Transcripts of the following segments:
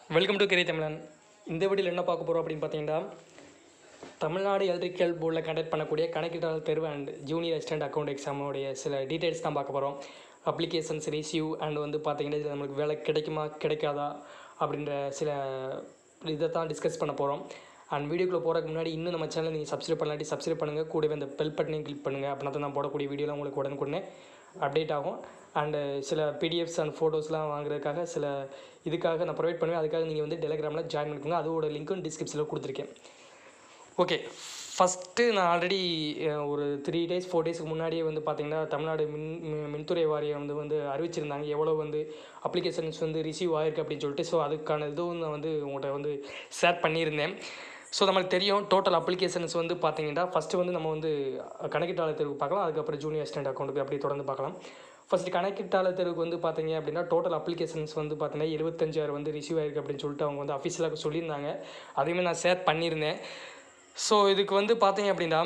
welcome to கிரி தமிழன் இந்த வீடியோவில் என்ன பார்க்க போகிறோம் அப்படின்னு பார்த்தீங்கன்னா தமிழ்நாடு எலக்ட்ரிக்கல் போர்டில் கண்டக்ட் பண்ணக்கூடிய கணக்கிட்டாளர் தேர்வு அண்ட் ஜூனியர் அசிஸ்டன்ட் அக்கௌண்ட் எக்ஸாமோடைய சில டீட்டெயில்ஸ் தான் பார்க்க போகிறோம் அப்ளிகேஷன்ஸ் ரிசீவ் அண்ட் வந்து பார்த்தீங்கன்னா இதில் நம்மளுக்கு வேலை கிடைக்குமா கிடைக்காதா அப்படின்ற சில இதை தான் டிஸ்கஸ் பண்ண போகிறோம் அண்ட் வீடியோக்குள்ளே போகிறதுக்கு முன்னாடி இன்னும் நம்ம சேனலை நீங்கள் சப்ஸ்கிரைப் பண்ணலாட்டி சப்ஸ்கிரைப் பண்ணுங்கள் கூடவே அந்த பெல் பட்டனையும் கிளிக் பண்ணுங்கள் அப்படின்னா தான் நான் போடக்கூடிய வீடியோலாம் உங்களுக்கு உடனுக்குடனே அப்டேட் ஆகும் அண்டு சில பிடிஎஃப்ஸ் அண்ட் ஃபோட்டோஸ்லாம் வாங்குறதுக்காக சில இதுக்காக நான் ப்ரொவைட் பண்ணுவேன் அதுக்காக நீங்கள் வந்து டெலிகிராமில் ஜாயின் பண்ணிக்கோங்க அதோட லிங்க்கும் டிஸ்கிரிப்ஷனில் கொடுத்துருக்கேன் ஓகே ஃபஸ்ட்டு நான் ஆல்ரெடி ஒரு த்ரீ டேஸ் ஃபோர் டேஸ்க்கு முன்னாடியே வந்து பார்த்திங்கன்னா தமிழ்நாடு மின் மி- மின்துறை வாரியம் வந்து வந்து அறிவிச்சிருந்தாங்க எவ்வளோ வந்து அப்ளிகேஷன்ஸ் வந்து ரிசீவ் ஆயிருக்கு அப்படின்னு சொல்லிட்டு ஸோ அதுக்கான இதுவும் நான் வந்து உங்கள்கிட்ட வந்து ஷேர் பண்ணியிருந்தேன் ஸோ நம்மளுக்கு தெரியும் டோட்டல் அப்ளிகேஷன்ஸ் வந்து பார்த்தீங்கன்னா ஃபஸ்ட்டு வந்து நம்ம வந்து கணக்கிட்டாளர் தேர்வு பார்க்கலாம் அதுக்கப்புறம் ஜூனியர் அசிஸ்டன்ட் அக்கௌண்ட்டுக்கு அப்படியே தொடர்ந்து பார்க்கலாம் ஃபஸ்ட்டு கணக்கிட்டாளர் தேர்வுக்கு வந்து பார்த்தீங்க அப்படின்னா டோட்டல் அப்ளிகேஷன்ஸ் வந்து பார்த்தீங்கன்னா எழுபத்தஞ்சாயிரம் வந்து ரிசீவ் ஆயிருக்கு அப்படின்னு சொல்லிட்டு அவங்க வந்து அஃபிஷியலாக சொல்லியிருந்தாங்க அதையுமே நான் ஷேர் பண்ணியிருந்தேன் ஸோ இதுக்கு வந்து பார்த்தீங்க அப்படின்னா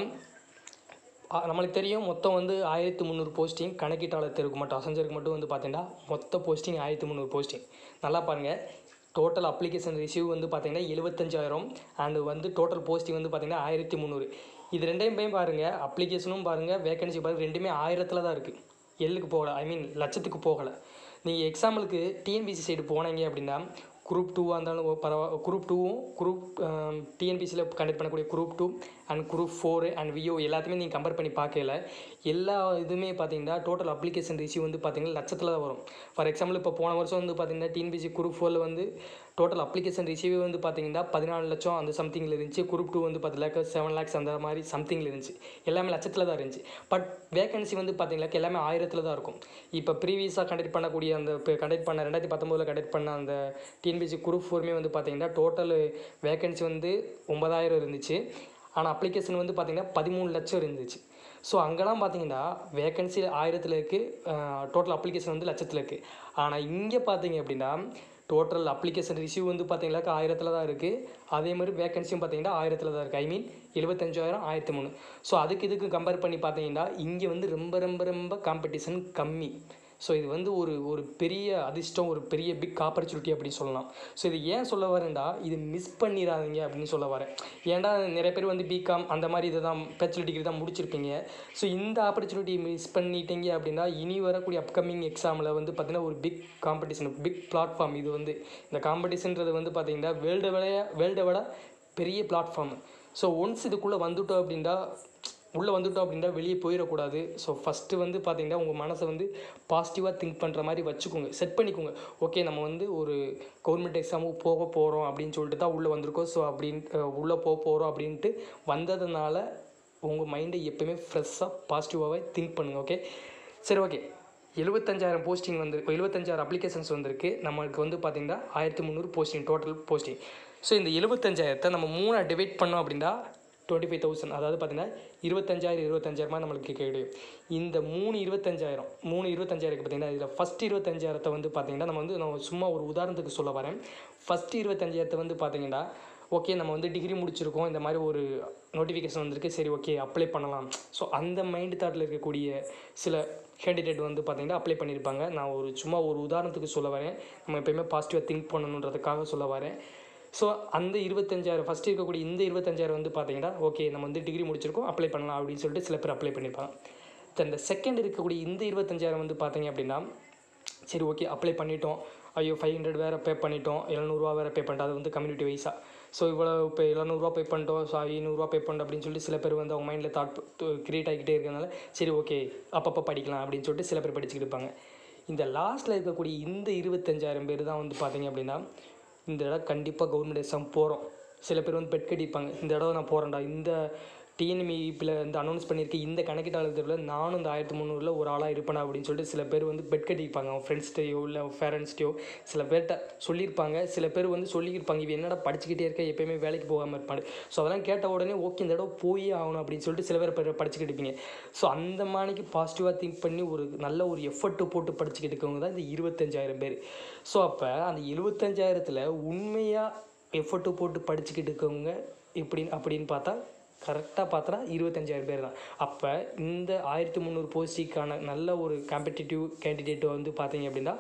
ஆ, நம்மளுக்கு தெரியும் மொத்தம் வந்து ஆயிரத்தி முந்நூறு போஸ்டிங் கணக்கீட்டாளர் தேர்வுக்கு மட்டும் அசஞ்சருக்கு மட்டும் வந்து பார்த்தீங்கன்னா மொத்த போஸ்டிங் ஆயிரத்தி முந்நூறு போஸ்டிங் நல்லா பாருங்கள் டோட்டல் அப்ளிகேஷன் ரிசீவ் வந்து பார்த்தீங்கன்னா எழுபத்தஞ்சாயிரம் அண்டு வந்து டோட்டல் போஸ்டிங் வந்து பார்த்தீங்கன்னா ஆயிரத்தி முந்நூறு இது ரெண்டையும் போய் பாருங்கள் அப்ளிகேஷனும் பாருங்கள் வேகன்சி பாருங்கள் ரெண்டுமே ஆயிரத்தில் தான் இருக்குது எல்லுக்கு போகலை ஐ மீன் லட்சத்துக்கு போகலை நீங்கள் எக்ஸாம்பிளுக்கு டிஎன்பிசி சைடு போனீங்க அப்படின்னா குரூப் டூவாக இருந்தாலும் பரவாயில்ல குரூப் டூவும் குரூப் டிஎன்பிசியில் கண்டக்ட் பண்ணக்கூடிய group two and group four and VO எல்லாத்தையுமே நீங்கள் கம்பேர் பண்ணி பார்க்கல எல்லா இதுவுமே பார்த்தீங்கன்னா டோட்டல் அப்ளிகேஷன் ரிசீவ் வந்து பார்த்தீங்கன்னா லட்சத்தில் தான் வரும் ஃபார் எக்ஸாம்பிள் இப்போ போன வருஷம் வந்து பார்த்தீங்கன்னா டிஎன்பிசி குரூப் ஃபோரில் வந்து டோட்டல் அப்ளிகேஷன் ரிசீவ் வந்து பார்த்தீங்கன்னா பதினாலு லட்சம் அந்த சம்திங்கில் இருந்துச்சு குரூப் டூ வந்து பத்து லேக் செவன் லேக்ஸ் அந்த மாதிரி சம்திங்கில் இருந்துச்சு எல்லாமே லட்சத்தில் தான் இருந்துச்சு பட் வேகன்சி வந்து பார்த்தீங்கன்னா எல்லாமே ஆயிரத்தில் தான் இருக்கும் இப்போ ப்ரீவியஸாக கண்டக்ட் பண்ணக்கூடிய அந்த இப்போ கண்டக்ட் பண்ண ரெண்டாயிரத்தி பத்தொம்போதில் கண்டக்ட் பண்ண அந்த டிஎன்பிசி குரூப் ஃபோருமே வந்து பார்த்தீங்கன்னா டோட்டல் வேகன்சி வந்து ஒன்பதாயிரம் இருந்துச்சு ஆனால் அப்ளிகேஷன் வந்து பார்த்தீங்கன்னா பதிமூணு லட்சம் இருந்துச்சு ஸோ அங்கெல்லாம் பார்த்தீங்கன்னா வேகன்சி ஆயிரத்தில் இருக்குது டோட்டல் அப்ளிகேஷன் வந்து லட்சத்தில் இருக்குது ஆனால் இங்கே பார்த்தீங்க அப்படின்னா டோட்டல் அப்ளிகேஷன் ரிசீவ் வந்து பார்த்தீங்கன்னாக்கா ஆயிரத்தில் தான் இருக்குது அதே மாதிரி வேகன்சியும் பார்த்தீங்கன்னா ஆயிரத்தில் தான் இருக்குது ஐ மீன் எழுபத்தஞ்சாயிரம் ஆயிரத்தி மூணு ஸோ அதுக்கு இதுக்கு கம்பேர் பண்ணி பார்த்தீங்கன்னா இங்கே வந்து ரொம்ப ரொம்ப ரொம்ப காம்படிஷன் கம்மி ஸோ இது வந்து ஒரு ஒரு பெரிய அதிர்ஷ்டம் ஒரு பெரிய பிக் ஆப்பர்ச்சுனிட்டி அப்படின்னு சொல்லலாம் ஸோ இது ஏன் சொல்ல வரேன்டா இது மிஸ் பண்ணிடாதீங்க அப்படின்னு சொல்ல வரேன் ஏன்டா நிறைய பேர் வந்து பிகாம் அந்த மாதிரி இதை தான் பேச்சுலர் டிகிரி தான் முடிச்சிருப்பீங்க ஸோ இந்த ஆப்பர்ச்சுனிட்டி மிஸ் பண்ணிட்டீங்க அப்படின்னா இனி வரக்கூடிய அப்கமிங் எக்ஸாமில் வந்து பார்த்தீங்கன்னா ஒரு பிக் காம்படிஷன் பிக் பிளாட்ஃபார்ம் இது வந்து இந்த காம்படிஷன்றது வந்து பார்த்தீங்கன்னா வேர்ல்டை விட வேர்ல்டை விட பெரிய பிளாட்ஃபார்ம் ஸோ ஒன்ஸ் இதுக்குள்ளே வந்துட்டோம் அப்படின்னா உள்ளே வந்துட்டோம் அப்படின்னா வெளியே போயிடக்கூடாது ஸோ ஃபஸ்ட்டு வந்து பார்த்தீங்கன்னா உங்கள் மனசை வந்து பாசிட்டிவாக திங்க் பண்ணுற மாதிரி வச்சுக்கோங்க செட் பண்ணிக்கோங்க ஓகே நம்ம வந்து ஒரு கவர்மெண்ட் எக்ஸாமுக்கு போக போகிறோம் அப்படின்னு சொல்லிட்டு தான் உள்ளே வந்திருக்கோம் ஸோ அப்படின்ட்டு உள்ளே போக போகிறோம் அப்படின்ட்டு வந்ததுனால உங்கள் மைண்டை எப்பயுமே ஃப்ரெஷ்ஷாக பாசிட்டிவாகவே திங்க் பண்ணுங்கள் ஓகே சரி ஓகே எழுபத்தஞ்சாயிரம் போஸ்டிங் வந்து எழுபத்தஞ்சாயிரம் அப்ளிகேஷன்ஸ் வந்திருக்கு நம்மளுக்கு வந்து பார்த்திங்கன்னா ஆயிரத்தி முந்நூறு போஸ்டிங் டோட்டல் போஸ்டிங் ஸோ இந்த எழுபத்தஞ்சாயிரத்தை நம்ம மூணாக டிவைட் பண்ணோம் அப்படின்னா டுவெண்ட்டி ஃபைவ் தௌசண்ட் அதாவது பார்த்தீங்கன்னா இருபத்தஞ்சாயிரம் இருபத்தஞ்சாயிரமா நம்மளுக்கு கிடைக்கும் இந்த மூணு இருபத்தஞ்சாயிரம் மூணு இருபத்தஞ்சாயிரம் பார்த்தீங்கன்னா இதில் ஃபஸ்ட் இருபத்தஞ்சாயிரத்தை வந்து பார்த்தீங்கன்னா நம்ம வந்து நான் சும்மா ஒரு உதாரணத்துக்கு சொல்ல வரேன் ஃபஸ்ட் இருபத்தஞ்சாயிரத்தை வந்து பார்த்தீங்கன்னா ஓகே நம்ம வந்து டிகிரி முடிச்சிருக்கோம் இந்த மாதிரி ஒரு நோட்டிஃபிகேஷன் வந்திருக்கு சரி ஓகே அப்ளை பண்ணலாம் ஸோ அந்த மைண்ட் தாட்டில் இருக்கக்கூடிய சில கேண்டிடேட் வந்து பார்த்தீங்கன்னா அப்ளை பண்ணியிருப்பாங்க நான் ஒரு சும்மா ஒரு உதாரணத்துக்கு சொல்ல வரேன் நம்ம எப்பயுமே பாசிட்டிவாக திங்க் பண்ணணுன்றதுக்காக சொல்ல வரேன் ஸோ அந்த இருபத்தஞ்சாயிரம் ஃபஸ்ட்டு இருக்கக்கூடிய இந்த இருபத்தஞ்சாயிரம் வந்து பார்த்தீங்கன்னா ஓகே நம்ம வந்து டிகிரி முடிச்சிருக்கோம் அப்ளை பண்ணலாம் அப்படின்னு சொல்லிட்டு சில பேர் அப்ளை பண்ணியிருப்பாங்க தென் இந்த செகண்ட் இருக்கக்கூடிய இந்த இருபத்தஞ்சாயிரம் வந்து பார்த்தீங்க அப்படின்னா சரி ஓகே அப்ளை பண்ணிட்டோம் ஐயோ ஃபைவ் ஹண்ட்ரட் வேறு பே பண்ணிட்டோம் எழுநூறுவா வேறு பே பண்ணிட்டோம் அது வந்து கம்யூனிட்டி வைஸாக ஸோ இவ்வளோ இப்போ எழுநூறுவா பே பண்ணிட்டோம் ஸோ ஐநூறுரூவா பே பண்ணிட்டோம் அப்படின்னு சொல்லிட்டு சில பேர் வந்து அவங்க மைண்டில் தாட் க்ரியேட் ஆகிக்கிட்டே இருக்கிறதுனால சரி ஓகே அப்பப்போ படிக்கலாம் அப்படின்னு சொல்லிட்டு சில பேர் படிச்சுக்கிட்டு இருப்பாங்க இந்த லாஸ்ட்டில் இருக்கக்கூடிய இந்த இருபத்தஞ்சாயிரம் பேர் தான் வந்து பார்த்தீங்க அப்படின்னா இந்த இடம் கண்டிப்பாக கவர்மெண்ட் எக்ஸாம் போகிறோம் சில பேர் வந்து பெட் கட்டிப்பாங்க இந்த இடம் நான் போகிறேன்டா இந்த டிஎன்இபியில் இந்த அனௌன்ஸ் பண்ணியிருக்க இந்த கணக்கீட்டாளர் தேர்வில் நானும் இந்த ஆயிரத்தி முந்நூறில் ஒரு ஆளாக இருப்பேன் அப்படின்னு சொல்லிட்டு சில பேர் வந்து பெட் கட்டிப்பாங்க அவங்க ஃப்ரெண்ட்ஸ்டையோ இல்லை பேரண்ட்ஸ்டையோ சில பேர்கிட்ட சொல்லியிருப்பாங்க சில பேர் வந்து சொல்லியிருப்பாங்க இவன் என்னடா படிச்சுக்கிட்டே இருக்க எப்பயுமே வேலைக்கு போகாமல் இருப்பாங்க ஸோ அதெல்லாம் கேட்ட உடனே ஓகே இந்த இடம் போயே ஆகணும் அப்படின்னு சொல்லிட்டு சில பேர் ப- படிச்சுக்கிட்டு இருப்பீங்க ஸோ அந்த மாதிரிக்கு பாசிட்டிவாக திங்க் பண்ணி ஒரு நல்ல ஒரு எஃபர்ட்டு போட்டு படிச்சுக்கிட்டு இருக்கவங்க தான் இந்த இருபத்தஞ்சாயிரம் பேர் ஸோ அப்போ அந்த எழுபத்தஞ்சாயிரத்தில் உண்மையாக எஃபர்ட்டு போட்டு படிச்சுக்கிட்டு இருக்கவங்க இப்படின்னு அப்படின்னு பார்த்தா கரெக்டாக பார்த்தா இருபத்தஞ்சாயிரம் பேர் தான் அப்போ இந்த ஆயிரத்தி முந்நூறு போஸ்டிக்கான நல்ல ஒரு காம்படிட்டிவ் கேண்டிடேட் வந்து பார்த்தீங்க அப்படின்னா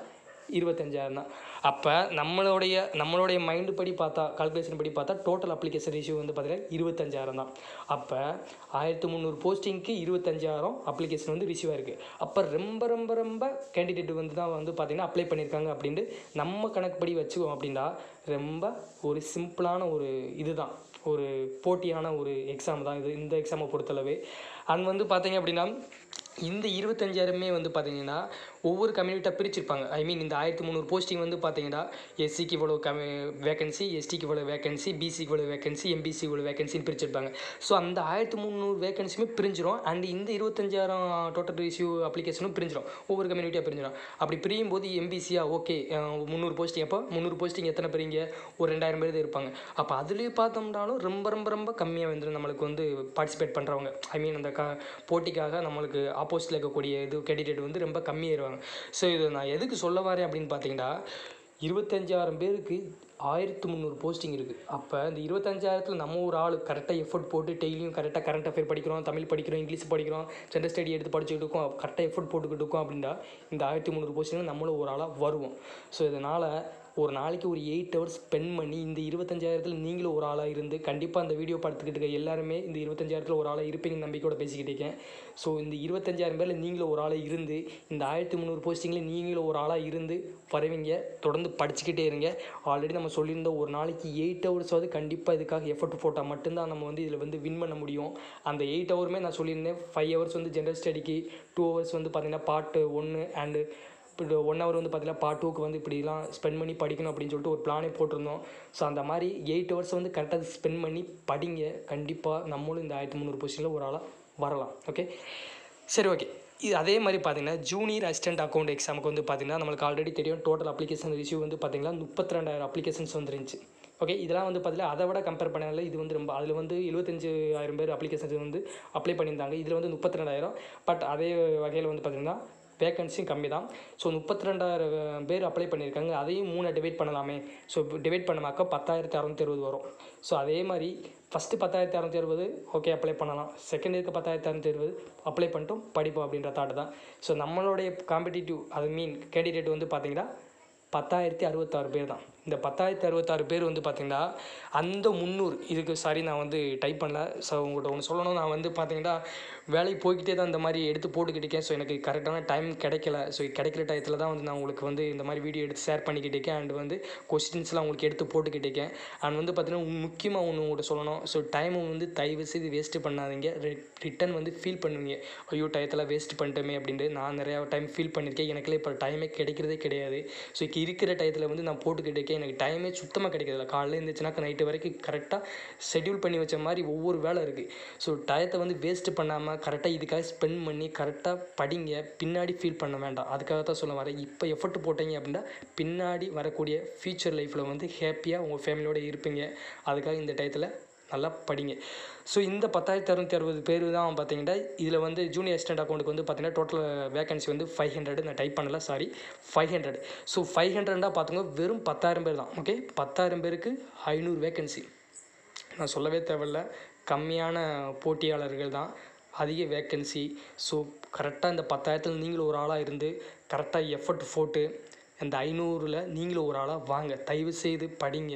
இருபத்தஞ்சாயிரம் தான் அப்போ நம்மளுடைய நம்மளுடைய மைண்டு படி பார்த்தா கால்குலேஷன் படி பார்த்தா டோட்டல் அப்ளிகேஷன் ரிஷ்யூ வந்து பார்த்தீங்கன்னா இருபத்தஞ்சாயிரம் தான் அப்போ ஆயிரத்தி முந்நூறு போஸ்டிங்க்கு இருபத்தஞ்சாயிரம் அப்ளிகேஷன் வந்து ரிசீவ் ஆயிருக்கு அப்போ ரொம்ப ரொம்ப ரொம்ப கேண்டிடேட் வந்து தான் வந்து பார்த்தீங்கன்னா அப்ளை பண்ணியிருக்காங்க அப்படின்ட்டு நம்ம கணக்குப்படி வச்சுக்கோம் அப்படின்னா ரொம்ப ஒரு சிம்பிளான ஒரு இதுதான் ஒரு போட்டியான ஒரு எக்ஸாம் தான் இது இந்த எக்ஸாமை பொறுத்தளவு அண்ட் வந்து பார்த்தீங்க அப்படின்னா இந்த இருபத்தஞ்சாயிரமே வந்து பார்த்தீங்கன்னா ஒவ்வொரு கம்யூனிட்டாக பிரிச்சிருப்பாங்க ஐ மீன் இந்த ஆயிரத்தி முந்நூறு போஸ்டிங் வந்து பார்த்தீங்கன்னா எஸ்சிக்கு இவ்வளோ கமி வேகன்சி எஸ்டிக்கு இவ்வளோ வேகன்சி பிசிக்கு இவ்வளோ வேகன்சி எம்பிசி இவ்வளோ வேகன்சின்னு பிரிச்சிருப்பாங்க ஸோ அந்த ஆயிரத்தி முந்நூறு வேகன்சியுமே பிரிஞ்சிரும் அண்ட் இந்த இருபத்தஞ்சாயிரம் டோட்டல் ரிசீவ் அப்ளிகேஷனும் பிரிஞ்சிரும் ஒவ்வொரு கம்யூனிட்டியாக பிரிஞ்சிரும் அப்படி பிரியும் போது எம்பிசியா ஓகே முந்நூறு போஸ்டிங் அப்போ முந்நூறு போஸ்டிங் எத்தனை பேருங்க ஒரு ரெண்டாயிரம் பேர் தான் இருப்பாங்க அப்போ அதுலேயே பார்த்தோம்னாலும் ரொம்ப ரொம்ப ரொம்ப கம்மியாக வந்துடும் நம்மளுக்கு வந்து பார்ட்டிசிபேட் பண்ணுறவங்க ஐ மீன் அந்த க போட்டிக்காக நம்மளுக்கு ஆப்போசிட்டில் இருக்கக்கூடிய இது கேண்டிடேட் வந்து ரொம்ப கம்மியாயிருவாங்க ஸோ இது நான் எதுக்கு சொல்ல வரேன் அப்படின்னு பார்த்தீங்கன்னா இருபத்தஞ்சாயிரம் பேருக்கு ஆயிரத்து முந்நூறு போஸ்டிங் இருக்குது அப்போ இந்த இருபத்தஞ்சாயிரத்தில் நம்ம ஒரு ஆள் கரெக்டாக எஃபர்ட் போட்டு டெய்லியும் கரெக்டாக கரண்ட் அஃபேர் படிக்கிறோம் தமிழ் படிக்கிறோம் இங்கிலீஷ் படிக்கிறோம் ஜென்ரல் ஸ்டடி எடுத்து படிச்சுக்கிட்டு இருக்கோம் கரெக்டாக எஃபர்ட் போட்டுக்கிட்டு இருக்கோம் அப்படின்னா இந்த ஆயிரத்தி முந்நூறு போஸ்டிங் நம்மளும் ஒரு ஆளாக வருவோம் ஸோ இதனால் ஒரு நாளைக்கு ஒரு எயிட் ஹவர்ஸ் ஸ்பெண்ட் பண்ணி இந்த இருபத்தஞ்சாயிரத்தில் நீங்களும் ஒரு ஆளாக இருந்து கண்டிப்பாக அந்த வீடியோ பார்த்துக்கிட்டு இருக்க எல்லாருமே இந்த இருபத்தஞ்சாயிரத்தில் ஒரு ஆளாக இருப்பீங்கன்னு நம்பிக்கையோட பேசிக்கிட்டு இருக்கேன் ஸோ இந்த இருபத்தஞ்சாயிரம் பேரில் நீங்களும் ஒரு ஆளாக இருந்து இந்த ஆயிரத்தி முந்நூறு போஸ்டிங்கில் நீங்களும் ஒரு ஆளாக இருந்து வருவீங்க தொடர்ந்து படிச்சுக்கிட்டே இருங்க ஆல்ரெடி நம்ம சொல்லியிருந்தோம் ஒரு நாளைக்கு எயிட் ஹவர்ஸாவது கண்டிப்பாக இதுக்காக எஃபர்ட் போட்டால் மட்டும்தான் நம்ம வந்து இதில் வந்து வின் பண்ண முடியும் அந்த எயிட் ஹவருமே நான் சொல்லியிருந்தேன் ஃபைவ் ஹவர்ஸ் வந்து ஜென்ரல் ஸ்டடிக்கு டூ ஹவர்ஸ் வந்து பார்த்திங்கன்னா பார்ட்டு ஒன்று அண்டு இப்போ ஒன் ஹவர் வந்து பார்த்தீங்கன்னா பார்ட் டூக்கு வந்து இப்படிலாம் ஸ்பெண்ட் பண்ணி படிக்கணும் அப்படின்னு சொல்லிட்டு ஒரு பிளானே போட்டிருந்தோம் ஸோ அந்த மாதிரி எயிட் ஹவர்ஸ் வந்து கரெக்டாக ஸ்பெண்ட் பண்ணி படிங்க கண்டிப்பாக நம்மளும் இந்த ஆயிரத்தி முந்நூறு பொசிஷனில் ஒரு ஆளாக வரலாம் ஓகே சரி ஓகே இது அதே மாதிரி பார்த்தீங்கன்னா ஜூனியர் அசிஸ்டன்ட் அக்கௌண்ட் எக்ஸாமுக்கு வந்து பார்த்தீங்கன்னா நம்மளுக்கு ஆல்ரெடி தெரியும் டோட்டல் அப்ளிகேஷன் ரிசீவ் வந்து பார்த்தீங்கன்னா முப்பத்தி ரெண்டாயிரம் அப்ளிகேஷன்ஸ் வந்துருந்துச்சு ஓகே இதெல்லாம் வந்து பார்த்தீங்கன்னா அதை விட கம்பேர் பண்ணால இது வந்து ரொம்ப அதில் வந்து எழுபத்தஞ்சு ஆயிரம் பேர் அப்ளிகேஷன்ஸ் வந்து அப்ளை பண்ணியிருந்தாங்க இதில் வந்து முப்பத்தி ரெண்டாயிரம் பட் அதே வகையில் வந்து பார்த்திங்கன்னா வேகன்சியும் கம்மி தான் ஸோ முப்பத்தி ரெண்டாயிரம் பேர் அப்ளை பண்ணியிருக்காங்க அதையும் மூணு டிவைட் பண்ணலாமே ஸோ டிவைட் பண்ணமாக்கா பத்தாயிரத்தி அறநூற்றி அறுபது வரும் ஸோ அதே மாதிரி ஃபஸ்ட்டு பத்தாயிரத்தி அறநூற்றி அறுபது ஓகே அப்ளை பண்ணலாம் செகண்ட் இயருக்கு பத்தாயிரத்தி அறநூற்றி அறுபது அப்ளை பண்ணிட்டும் படிப்போம் அப்படின்ற தாட் தான் ஸோ நம்மளுடைய காம்படிட்டிவ் அது மீன் கேண்டிடேட் வந்து பார்த்தீங்கன்னா பத்தாயிரத்தி அறுபத்தாறு பேர் தான் இந்த பத்தாயிரத்தி அறுபத்தாறு பேர் வந்து பார்த்திங்கன்னா அந்த முந்நூறு இதுக்கு சாரி நான் வந்து டைப் பண்ணல ஸோ உங்கள்கிட்ட ஒன்று சொல்லணும் நான் வந்து பார்த்தீங்கன்னா வேலைக்கு போய்கிட்டே தான் இந்த மாதிரி எடுத்து போட்டுக்கிட்டு இருக்கேன் ஸோ எனக்கு கரெக்டான டைம் கிடைக்கல ஸோ கிடைக்கிற டயத்தில் தான் வந்து நான் உங்களுக்கு வந்து இந்த மாதிரி வீடியோ எடுத்து ஷேர் பண்ணிக்கிட்டு இருக்கேன் அண்ட் வந்து கொஸ்டின்ஸ்லாம் உங்களுக்கு எடுத்து போட்டுக்கிட்டு இருக்கேன் அண்ட் வந்து பார்த்தீங்கன்னா முக்கியமாக ஒன்று உங்கள்கிட்ட சொல்லணும் ஸோ டைமை வந்து தயவு செய்து வேஸ்ட்டு பண்ணாதீங்க ரிட்டன் வந்து ஃபீல் பண்ணுவீங்க ஐயோ டயத்தில் வேஸ்ட் பண்ணிட்டோமே அப்படின்ட்டு நான் நிறையா டைம் ஃபீல் பண்ணியிருக்கேன் எனக்குலாம் இப்போ டைமே கிடைக்கிறதே கிடையாது ஸோ இருக்கிற டயத்தில் வந்து நான் போட்டுக்கிட்டு இருக்கேன் எனக்கு டைமே சுத்தமாக கிடைக்கிறதில்ல காலையில் இருந்துச்சுனாக்கா நைட்டு வரைக்கும் கரெக்டாக ஷெட்யூல் பண்ணி வச்ச மாதிரி ஒவ்வொரு வேலை இருக்குது ஸோ டயத்தை வந்து வேஸ்ட்டு பண்ணாமல் கரெக்டாக இதுக்காக ஸ்பெண்ட் பண்ணி கரெக்டாக படிங்க பின்னாடி ஃபீல் பண்ண வேண்டாம் அதுக்காக தான் சொல்ல வரேன் இப்போ எஃபர்ட் போட்டீங்க அப்படின்னா பின்னாடி வரக்கூடிய ஃப்யூச்சர் லைஃப்பில் வந்து ஹாப்பியாக உங்கள் ஃபேமிலியோட இருப்பீங்க அதுக்காக இந்த டயத்தில் நல்லா படிங்க ஸோ இந்த பத்தாயிரத்தி அறுநூற்றி அறுபது பேர் தான் பார்த்தீங்கன்னா இதில் வந்து ஜூனியர் அசிஸ்டன்ட் அக்கௌண்ட்டுக்கு வந்து பார்த்தீங்கன்னா டோட்டல் வேகன்சி வந்து ஃபைவ் ஹண்ட்ரட் நான் டைப் பண்ணல sorry five hundred so five ஹண்ட்ரடாக பார்த்துங்க வெறும் பத்தாயிரம் பேர் தான் ஓகே பத்தாயிரம் பேருக்கு ஐநூறு வேகன்சி நான் சொல்லவே தேவையில்ல கம்மியான போட்டியாளர்கள் தான் அதிக வேக்கன்சி ஸோ கரெக்டாக இந்த பத்தாயிரத்தில் நீங்களும் ஒரு ஆளாக இருந்து கரெக்டாக எஃபர்ட் போட்டு அந்த ஐநூறில் நீங்களும் ஒரு ஆளாக வாங்க தயவு செய்து படிங்க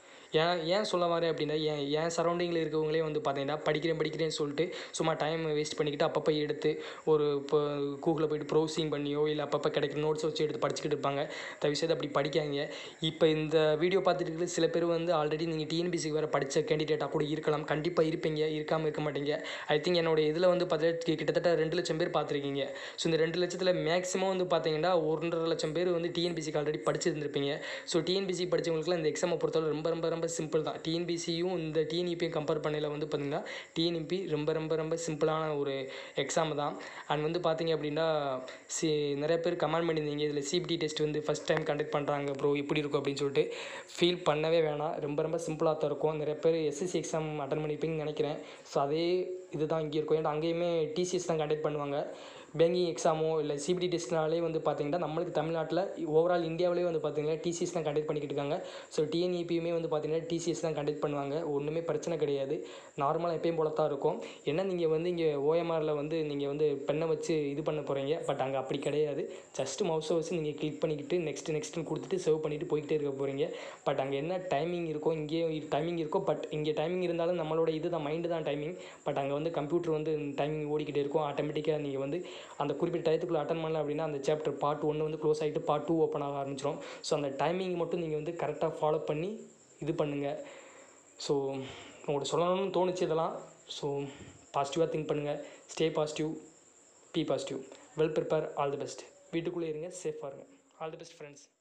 ஏன் ஏன் சொல்ல வரேன் அப்படின்னா ஏன் என் சரௌண்டிங்கில் இருக்கவங்களே வந்து பார்த்தீங்கன்னா படிக்கிறேன் படிக்கிறேன்னு சொல்லிட்டு சும்மா டைம் வேஸ்ட் பண்ணிக்கிட்டு அப்பப்போ எடுத்து ஒரு இப்போ கூகுளில் போயிட்டு ப்ரௌசிங் பண்ணியோ இல்லை அப்பப்போ கிடைக்கிற நோட்ஸ் வச்சு எடுத்து படிச்சுக்கிட்டு இருப்பாங்க தயவுசெய்து அப்படி படிக்காங்க இப்போ இந்த வீடியோ பார்த்துட்டு இருக்கிற சில பேர் வந்து ஆல்ரெடி நீங்கள் டிஎன்பிசிக்கு வேறு படித்த கேண்டிடேட்டாக கூட இருக்கலாம் கண்டிப்பாக இருப்பீங்க இருக்காமல் இருக்க மாட்டீங்க ஐ திங்க் என்னோட இதில் வந்து பார்த்தீங்கன்னா கிட்டத்தட்ட ரெண்டு லட்சம் பேர் பார்த்துருக்கீங்க ஸோ இந்த ரெண்டு லட்சத்தில் மேக்ஸிமம் வந்து பார்த்தீங்கன்னா ஒன்றரை லட்சம் பேர் வந்து டிஎன்பிசிக்கு ஆல்ரெடி படிச்சிருந்துருப்பீங்க ஸோ டிஎன்பிசி படித்தவங்களுக்குலாம் இந்த எக்ஸாமை பொறுத்தவரை ரொம்ப ரொம்ப ரொம்ப சிம்பிள் தான் டிஎன்பிசியும் இந்த டிஎன்இபியும் கம்பேர் பண்ணையில் வந்து பார்த்திங்கன்னா டிஎன்இபி ரொம்ப ரொம்ப ரொம்ப சிம்பிளான ஒரு எக்ஸாம் தான் அண்ட் வந்து பார்த்தீங்க அப்படின்னா சி நிறைய பேர் கமெண்ட் பண்ணியிருந்தீங்க இதில் சிபிடி டெஸ்ட் வந்து ஃபஸ்ட் டைம் கண்டக்ட் பண்ணுறாங்க ப்ரோ இப்படி இருக்கும் அப்படின்னு சொல்லிட்டு ஃபீல் பண்ணவே வேணாம் ரொம்ப ரொம்ப சிம்பிளாக தான் இருக்கும் நிறைய பேர் எஸ்எஸ்சி எக்ஸாம் அட்டன் பண்ணியிருப்பீங்கன்னு நினைக்கிறேன் ஸோ அதே இதுதான் இங்கே இருக்கும் ஏன்னா அங்கேயுமே டிசிஎஸ் தான் கண்டக்ட் பண்ணுவாங்க பேங்கிங் எக்ஸாமோ இல்லை சிபிடி டெஸ்ட்னாலே வந்து பார்த்தீங்கன்னா நம்மளுக்கு தமிழ்நாட்டில் ஓவரால் இந்தியாவிலே வந்து பார்த்தீங்கன்னா டிசிஎஸ் தான் கண்டக்ட் பண்ணிக்கிட்டு இருக்காங்க ஸோ டிஎன்இபியுமே வந்து பார்த்தீங்கன்னா டிசிஎஸ் தான் கண்டக்ட் பண்ணுவாங்க ஒன்றுமே பிரச்சனை கிடையாது நார்மலாக எப்பயும் போல தான் இருக்கும் ஏன்னா நீங்கள் வந்து இங்கே ஓஎம்ஆரில் வந்து நீங்கள் வந்து பெண்ணை வச்சு இது பண்ண போகிறீங்க பட் அங்கே அப்படி கிடையாது ஜஸ்ட் மவுஸை வச்சு நீங்கள் கிளிக் பண்ணிக்கிட்டு நெக்ஸ்ட் நெக்ஸ்ட்னு கொடுத்துட்டு சேவ் பண்ணிவிட்டு போய்கிட்டே இருக்க போகிறீங்க பட் அங்கே என்ன டைமிங் இருக்கோ இங்கேயும் டைமிங் இருக்கோ பட் இங்கே டைமிங் இருந்தாலும் நம்மளோட இது தான் மைண்டு தான் டைமிங் பட் அங்கே வந்து கம்ப்யூட்டர் வந்து டைமிங் ஓடிக்கிட்டே இருக்கும் ஆட்டோமேட்டிக்காக நீங்கள் வந்து அந்த குறிப்பிட்ட டயத்துக்குள்ளே அட்டன் பண்ணல அப்படின்னா அந்த சாப்டர் பார்ட் ஒன்று வந்து க்ளோஸ் ஆகிட்டு பார்ட் டூ ஓப்பன் ஆக ஆரம்பிச்சிடும் ஸோ அந்த டைமிங் மட்டும் நீங்கள் வந்து கரெக்டாக ஃபாலோ பண்ணி இது பண்ணுங்கள் ஸோ உங்களுக்கு சொல்லணும்னு தோணுச்சு இதெல்லாம் ஸோ பாசிட்டிவாக திங்க் பண்ணுங்கள் stay positive be positive well prepare all the best வீட்டுக்குள்ளே இருங்க சேஃபாக இருங்க ஆல் தி பெஸ்ட் ஃப்ரெண்ட்ஸ்